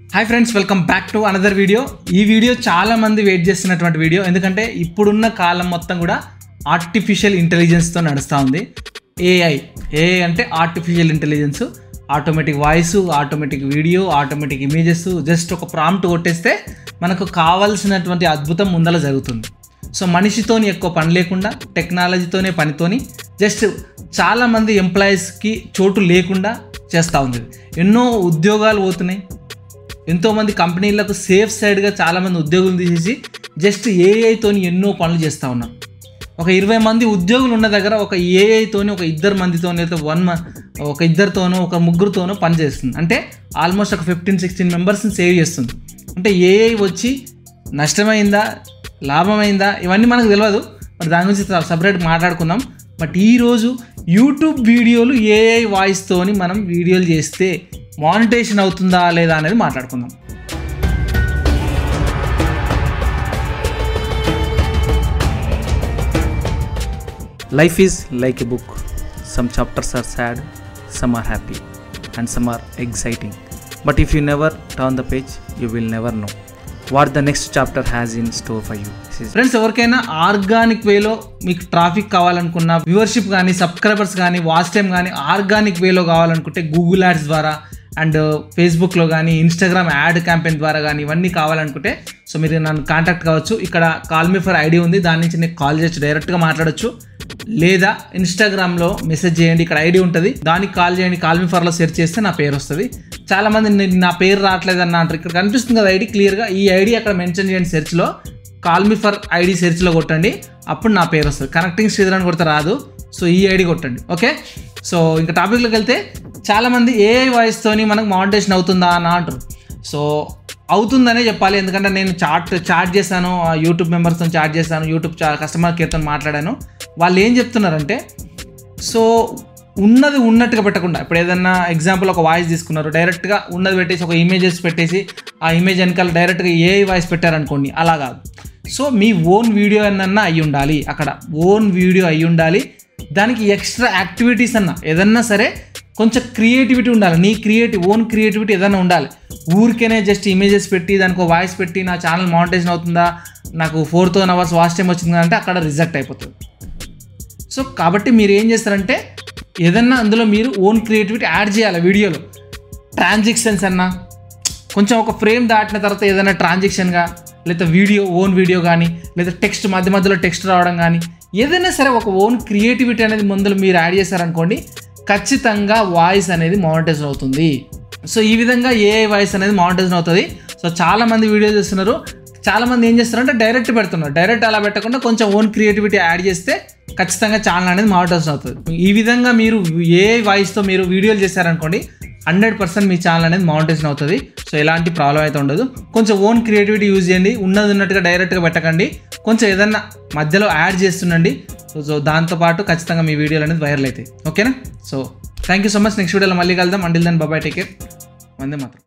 hi friends welcome back to another video ఈ video చాలా మంది వెయిట్ చేస్తున్నటువంటి వీడియో ఎందుకంటే ఇప్పుడున్న కాలం మొత్తం కూడా ఆర్టిఫిషియల్ ఇంటెలిజెన్స్తో నడుస్తూ ఉంది ఏఐ ఏఐ అంటే artificial intelligence automatic voice automatic video automatic images just ఒక ప్రాంప్ట్ కొట్టేస్తే మనకు కావాల్సినటువంటి అద్భుతం ముందల జరుగుతుంది సో మనిషితోని ఎక్కువ పని లేకుండా టెక్నాలజీతోనే పనితోని జస్ట్ చాలామంది ఎంప్లాయీస్కి చోటు లేకుండా చేస్తూ ఉంది ఎన్నో ఉద్యోగాలు పోతున్నాయి ఎంతోమంది కంపెనీలకు సేఫ్ సైడ్గా చాలామంది ఉద్యోగులు తీసేసి జస్ట్ ఏఐతోని ఎన్నో పనులు చేస్తూ ఉన్నారు ఒక ఇరవై మంది ఉద్యోగులు ఉన్న దగ్గర ఒక ఏఐతోని ఒక ఇద్దరు మందితోని లేదా వన్ ఒక ఇద్దరితోనో ఒక ముగ్గురుతోనో పని చేస్తుంది అంటే ఆల్మోస్ట్ ఒక ఫిఫ్టీన్ సిక్స్టీన్ మెంబర్స్ని సేవ్ చేస్తుంది అంటే ఏఐ వచ్చి నష్టమైందా లాభమైందా ఇవన్నీ మనకు తెలియదు మరి దాని గురించి సపరేట్ మాట్లాడుకుందాం బట్ ఈరోజు యూట్యూబ్ వీడియోలు ఏఐ వాయిస్తోని మనం వీడియోలు చేస్తే మానిటేషన్ అవుతుందా లేదా అనేది మాట్లాడుకుందాం life is like a book some chapters are sad some are happy and some are exciting but if you never turn the page you will never know what the next chapter has in store for you friends ఎవరికైనా organic వేలో మీకు traffic కావాలనుకున్న viewership కానీ subscribers కానీ watch time కానీ organic వేలో కావాలనుకుంటే Google ads ద్వారా అండ్ ఫేస్బుక్లో కానీ ఇన్స్టాగ్రామ్ యాడ్ క్యాంపెయిన్ ద్వారా కానీ ఇవన్నీ కావాలనుకుంటే సో మీరు నన్ను కాంటాక్ట్ కావచ్చు ఇక్కడ కాల్ మీ ఫర్ ఐడి ఉంది దాని నుంచి నేను కాల్ చేయొచ్చు డైరెక్ట్గా మాట్లాడొచ్చు లేదా ఇన్స్టాగ్రామ్లో మెసేజ్ చేయండి ఇక్కడ ఐడి ఉంటుంది దానికి కాల్ చేయండి కాల్ మీ ఫర్లో సెర్చ్ చేస్తే నా పేరు వస్తుంది చాలామంది నేను నా పేరు రావట్లేదు అన్న అంటారు ఇక్కడ కనిపిస్తుంది కదా ఐడి క్లియర్గా ఈ ఐడి అక్కడ మెన్షన్ చేయండి సెర్చ్లో కాల్ మీ ఫర్ ఐడి సెర్చ్లో కొట్టండి అప్పుడు నా పేరు వస్తుంది కనెక్టింగ్ శ్రీధర్ అని కొడితే రాదు సో ఈ ఐడి కొట్టండి ఓకే సో ఇంకా టాపిక్లోకి వెళ్తే చాలామంది ఏఐ వాయిస్తోని మనకు మానిటేషన్ అవుతుందా అని అంటారు సో అవుతుందనే చెప్పాలి ఎందుకంటే నేను చాట్ చాట్ చేశాను ఆ యూట్యూబ్ మెంబర్స్తో చాట్ చేశాను యూట్యూబ్ చా కస్టమర్ కేర్తో మాట్లాడాను వాళ్ళు ఏం చెప్తున్నారంటే సో ఉన్నది ఉన్నట్టుగా పెట్టకుండా ఇప్పుడు ఏదన్నా ఎగ్జాంపుల్ ఒక వాయిస్ తీసుకున్నారు డైరెక్ట్గా ఉన్నది పెట్టేసి ఒక ఇమేజెస్ పెట్టేసి ఆ ఇమేజ్ వెనకాల డైరెక్ట్గా ఏ వాయిస్ పెట్టారనుకోండి అలా కాదు సో మీ ఓన్ వీడియో అన్న అయి ఉండాలి అక్కడ ఓన్ వీడియో అయి ఉండాలి దానికి ఎక్స్ట్రా యాక్టివిటీస్ అన్న ఏదన్నా సరే కొంచెం క్రియేటివిటీ ఉండాలి నీ క్రియేటివ్ ఓన్ క్రియేటివిటీ ఏదైనా ఉండాలి ఊరికేనే జస్ట్ ఇమేజెస్ పెట్టి దానికి వాయిస్ పెట్టి నా ఛానల్ మానిటేషన్ అవుతుందా నాకు four thousand hours watch time వచ్చింది అంటే అక్కడ రిజెక్ట్ అయిపోతుంది సో కాబట్టి మీరు ఏం చేస్తారంటే ఏదన్నా అందులో మీరు ఓన్ క్రియేటివిటీ యాడ్ చేయాలి వీడియోలో ట్రాన్సాక్షన్స్ అన్నా కొంచెం ఒక ఫ్రేమ్ దాటిన తర్వాత ఏదైనా ట్రాన్సాక్షన్గా లేదా వీడియో ఓన్ వీడియో కానీ లేదా టెక్స్ట్ మధ్య మధ్యలో టెక్స్ట్ రావడం కానీ ఏదైనా సరే ఒక ఓన్ క్రియేటివిటీ అనేది ముందు మీరు యాడ్ చేశారనుకోండి ఖచ్చితంగా వాయిస్ అనేది మానిటైజన్ అవుతుంది సో ఈ విధంగా ఏఐ వాయిస్ అనేది మానిటైజన్ అవుతుంది సో చాలామంది వీడియో చేస్తున్నారు చాలామంది ఏం చేస్తారంటే డైరెక్ట్ పెడుతున్నారు డైరెక్ట్ అలా పెట్టకుండా కొంచెం ఓన్ క్రియేటివిటీ యాడ్ చేస్తే ఖచ్చితంగా ఛానల్ అనేది మానిటైజన్ అవుతుంది ఈ విధంగా మీరు ఏ వాయిస్తో మీరు వీడియోలు చేశారనుకోండి హండ్రెడ్ పర్సెంట్ మీ ఛానల్ అనేది మానిటైజన్ అవుతుంది సో ఎలాంటి ప్రాబ్లం అయితే ఉండదు కొంచెం ఓన్ క్రియేటివిటీ యూజ్ చేయండి ఉన్నది ఉన్నట్టుగా డైరెక్ట్గా పెట్టకండి కొంచెం ఏదన్నా మధ్యలో యాడ్ చేస్తుండండి సో సో దాంతోపాటు ఖచ్చితంగా మీ వీడియోలు అనేది వైరల్ అవుతాయి ఓకేనా so thank you so much next వీడియోలో మళ్ళీ కలుద్దాం అండిల్ దన్ బాబాయ్ టేక్ కేర్ వందే మాత్రం